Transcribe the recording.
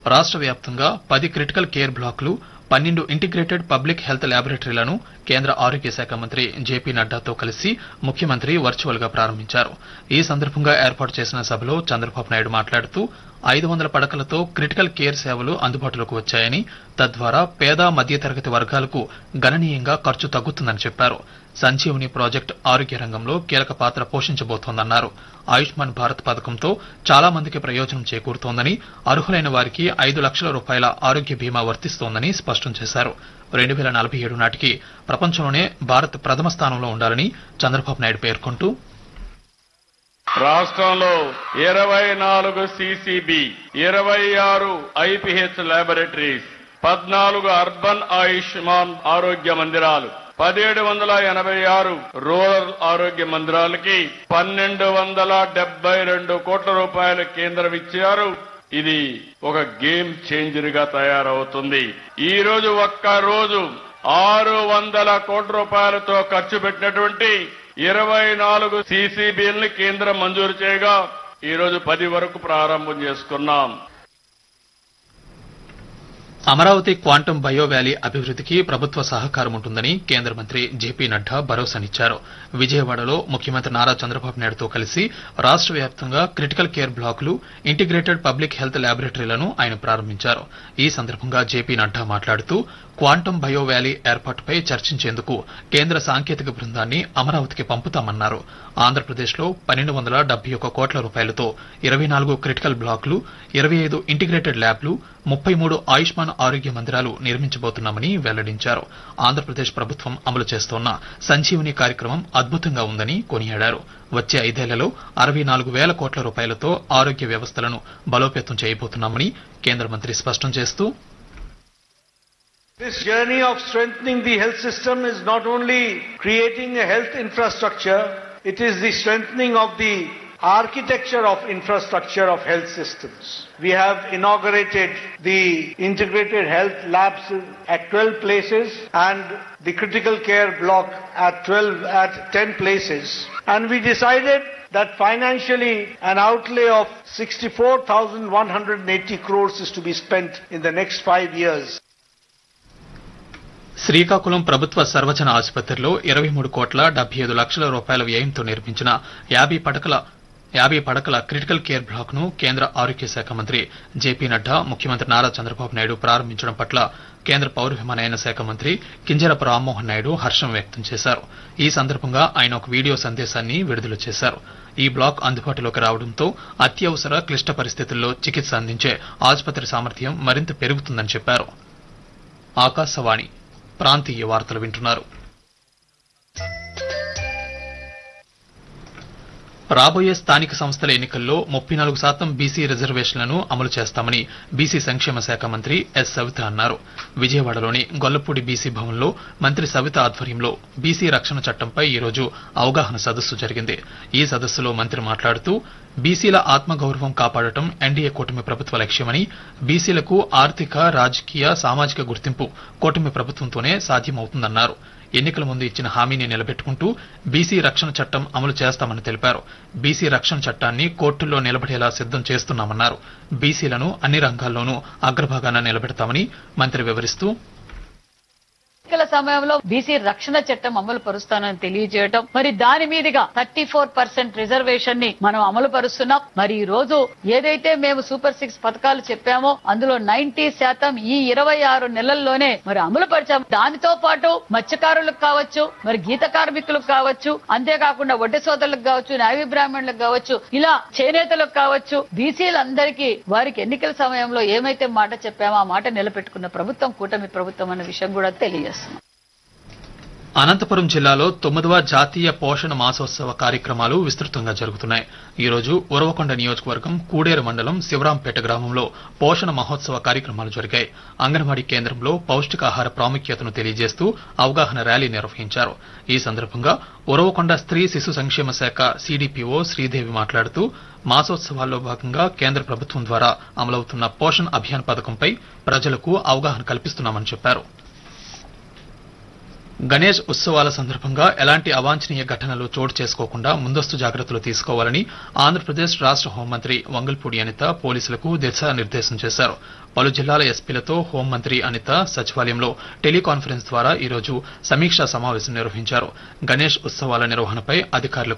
రాష్ట్ర వ్యాప్తంగా పది క్రిటికల్ కేర్ బ్లాకులు పన్నెండు ఇంటిగ్రేటెడ్ పబ్లిక్ హెల్త్ ల్యాబొరేటరీలను కేంద్ర ఆరోగ్య శాఖ మంత్రి జేపీ నడ్డాతో కలిసి ముఖ్యమంత్రి వర్చువల్ గా ప్రారంభించారు ఈ సందర్భంగా ఏర్పాటు చేసిన సభలో చంద్రబాబు నాయుడు మాట్లాడుతూ ఐదు వందల పడకలతో క్రిటికల్ కేర్ సేవలు అందుబాటులోకి వచ్చాయని తద్వారా పేద మధ్యతరగతి వర్గాలకు గణనీయంగా ఖర్చు తగ్గుతుందని చెప్పారు సంజీవని ప్రాజెక్టు ఆరోగ్య రంగంలో కీలక పాత్ర పోషించబోతోందన్నారు ఆయుష్మాన్ భారత్ పథకంతో చాలా మందికి ప్రయోజనం చేకూరుతోందని అర్హులైన వారికి ఐదు లక్షల రూపాయల ఆరోగ్య బీమా వర్తిస్తోందని స్పష్టం చేశారు రెండు వేల నలభై ఏడు నాటికి ప్రపంచంలోనే భారత్ ప్రథమ స్థానంలో ఉండాలని చంద్రబాబు నాయుడు పేర్కొంటూ రాష్ట్రంలో ఇరవై నాలుగు సిసిబి ఇరవై ఆరు ఐపీహెచ్ ల్యాబొరేటరీస్ పద్నాలుగు అర్బన్ ఆయుష్మాన్ ఆరోగ్య మందిరాలు పదిహేడు వందల ఎనభై ఆరు రూరల్ ఆరోగ్య మందిరాలకి పన్నెండు వందల డెబ్బై రెండు కోట్ల రూపాయలు కేంద్రం ఇచ్చారు ఇది ఒక గేమ్ చేంజర్ గా తయారవుతుంది ఈ రోజు ఒక్క రోజు ఆరు వందల కోట్ల రూపాయలతో ఖర్చు పెట్టినటువంటి ఇరవై నాలుగు సీసీబీల్ని కేంద్రం మంజూరు చేయగా ఈ రోజు పది వరకు ప్రారంభం చేసుకున్నాం అమరావతి క్వాంటం బయో వ్యాలీ అభివృద్ధికి ప్రభుత్వ సహకారం ఉంటుందని కేంద్ర మంత్రి జేపీ నడ్డా భరోసానిచ్చారు విజయవాడలో ముఖ్యమంత్రి నారా చంద్రబాబు నాయుడుతో కలిసి రాష్ట్ర వ్యాప్తంగా క్రిటికల్ కేర్ బ్లాకులు ఇంటిగ్రేటెడ్ పబ్లిక్ హెల్త్ ల్యాబొరేటరీలను ఆయన ప్రారంభించారు ఈ సందర్భంగా జేపీ నడ్డా మాట్లాడుతూ క్వాంటం బయో వ్యాలీ ఏర్పాటుపై చర్చించేందుకు కేంద్ర సాంకేతిక బృందాన్ని అమరావతికి పంపుతామన్నారు ఆంధ్రప్రదేశ్లో పన్నెండు వందల డెబ్బై ఒక్క కోట్ల రూపాయలతో ఇరవై నాలుగు క్రిటికల్ బ్లాకులు ఇరవై ఐదు ఇంటిగ్రేటెడ్ ల్యాబ్లు ముప్పై మూడు ఆయుష్మాన్ ఆరోగ్య మందిరాలు నిర్మించబోతున్నామని వెల్లడించారు ఆంధ్రప్రదేశ్ ప్రభుత్వం అమలు చేస్తోన్న సంజీవని కార్యక్రమం అద్భుతంగా ఉందని కొనియాడారు వచ్చే ఐదేళ్లలో అరవై నాలుగు వేల కోట్ల రూపాయలతో ఆరోగ్య వ్యవస్థలను బలోపేతం చేయబోతున్నామని కేంద్ర మంత్రి స్పష్టం చేస్తూ This journey of strengthening the health system is not only creating a health infrastructure, it is the strengthening of the architecture of infrastructure of health systems. We have inaugurated the integrated health labs at 12 places and the critical care block at 12 at 10 places and we decided that financially an outlay of 64,180 crores is to be spent in the next 5 years. Srikakulam ప్రభుత్వ సర్వజన ఆసుపత్రిలో ఇరవై మూడు కోట్ల డెబ్బై ఐదు లక్షల రూపాయల వ్యయంతో నిర్మించిన యాభై పడకల యాభై పడకల క్రిటికల్ కేర్ బ్లాక్ ను కేంద్ర ఆరోగ్య శాఖ మంత్రి జేపీ నడ్డా ముఖ్యమంత్రి నారా చంద్రబాబు నాయుడు ప్రారంభించడం పట్ల కేంద్ర పౌర విమానయాన శాఖ మంత్రి కింజరపు రామ్మోహన్ నాయుడు హర్షం వ్యక్తం చేశారు ఈ సందర్భంగా ఆయన ఒక వీడియో సందేశాన్ని విడుదల చేశారు ఈ బ్లాక్ అందుబాటులోకి రావడంతో అత్యవసర క్లిష్ట పరిస్థితుల్లో చికిత్స అందించే ఆసుపత్రి సామర్థ్యం మరింత పెరుగుతుందని చెప్పారు ఆకాశవాణి ప్రాంతీయ వార్తలు వింటున్నారు రాబోయే స్థానిక సంస్థల ఎన్నికల్లో ముప్పై నాలుగు శాతం బీసీ రిజర్వేషన్లను అమలు చేస్తామని బీసీ సంక్షేమ శాఖ మంత్రి ఎస్ సవిత అన్నారు విజయవాడలోని గొల్లపూడి బీసీ భవన్లో మంత్రి సవిత ఆధ్వర్యంలో బీసీ రక్షణ చట్టంపై ఈరోజు అవగాహన సదస్సు జరిగింది ఈ సదస్సులో మంత్రి మాట్లాడుతూ బీసీల ఆత్మగౌరవం కాపాడటం ఎన్డీఏ కూటమి ప్రభుత్వ లక్ష్యమని బీసీలకు ఆర్థిక రాజకీయ సామాజిక గుర్తింపు కూటమి ప్రభుత్వంతోనే సాధ్యమవుతుందన్నారు ఎన్నికల ముందు ఇచ్చిన హామీని నిలబెట్టుకుంటూ బీసీ రక్షణ చట్టం అమలు చేస్తామని తెలిపారు బీసీ రక్షణ చట్టాన్ని కోర్టుల్లో నిలబడేలా సిద్దం చేస్తున్నామన్నారు బీసీలను అన్ని రంగాల్లోనూ అగ్రభాగాన నిలబెడతామని మంత్రి వివరిస్తూ ఎన్నికల సమయంలో బీసీ రక్షణ చట్టం అమలు పరుస్తానని తెలియజేయటం మరి దాని మీదుగా థర్టీ ఫోర్ పర్సెంట్ రిజర్వేషన్ ని మనం అమలు పరుస్తున్నాం మరి ఈ రోజు ఏదైతే మేము సూపర్ సిక్స్ పథకాలు చెప్పామో అందులో నైన్టీ శాతం ఈ ఇరవై ఆరు నెలల్లోనే మరి అమలు పరిచాం దానితో పాటు మత్స్యకారులకు కావచ్చు మరి గీత కార్మికులకు కావచ్చు అంతేకాకుండా వడ్డీ సోదరులకు కావచ్చు న్యాయ బ్రాహ్మణులకు కావచ్చు ఇలా చేనేతలకు కావచ్చు బీసీలందరికీ వారికి ఎన్నికల సమయంలో ఏమైతే మాట చెప్పామో ఆ మాట నిలబెట్టుకున్న ప్రభుత్వం కూటమి ప్రభుత్వం అనే విషయం కూడా తెలియజేస్తున్నాం అనంతపురం జిల్లాలో తొమ్మిదవ జాతీయ పోషణ మాసోత్సవ కార్యక్రమాలు విస్తృతంగా జరుగుతున్నాయి ఈ రోజు ఉరవకొండ నియోజకవర్గం కూడేరు మండలం శివరాంపేట గ్రామంలో పోషణ మహోత్సవ కార్యక్రమాలు జరిగాయి అంగన్వాడీ కేంద్రంలో పౌష్టికాహార ప్రాముఖ్యతను తెలియజేస్తూ అవగాహన ర్యాలీ నిర్వహించారు ఈ సందర్భంగా ఉరవకొండ స్త్రీ శిశు సంక్షేమ శాఖ సీడీపీఓ శ్రీదేవి మాట్లాడుతూ మాసోత్సవాల్లో భాగంగా కేంద్ర ప్రభుత్వం ద్వారా అమలవుతున్న పోషణ్ అభియాన్ పథకంపై ప్రజలకు అవగాహన కల్పిస్తున్నామని చెప్పారు గణేష్ ఉత్సవాల సందర్భంగా ఎలాంటి అవాంఛనీయ ఘటనలు చోటు చేసుకోకుండా ముందస్తు జాగ్రత్తలు తీసుకోవాలని ఆంధ్రప్రదేశ్ రాష్ట్ర హోంమంత్రి వంగల్పూడి అనిత పోలీసులకు దిశానిర్దేశం చేశారు పలు జిల్లాల ఎస్పీలతో హోంమంత్రి అనిత సచివాలయంలో టెలికాన్ఫరెన్స్ ద్వారా ఈరోజు సమీక్షా సమావేశం నిర్వహించారు గణేష్ ఉత్సవాల నిర్వహణపై అధికారులకు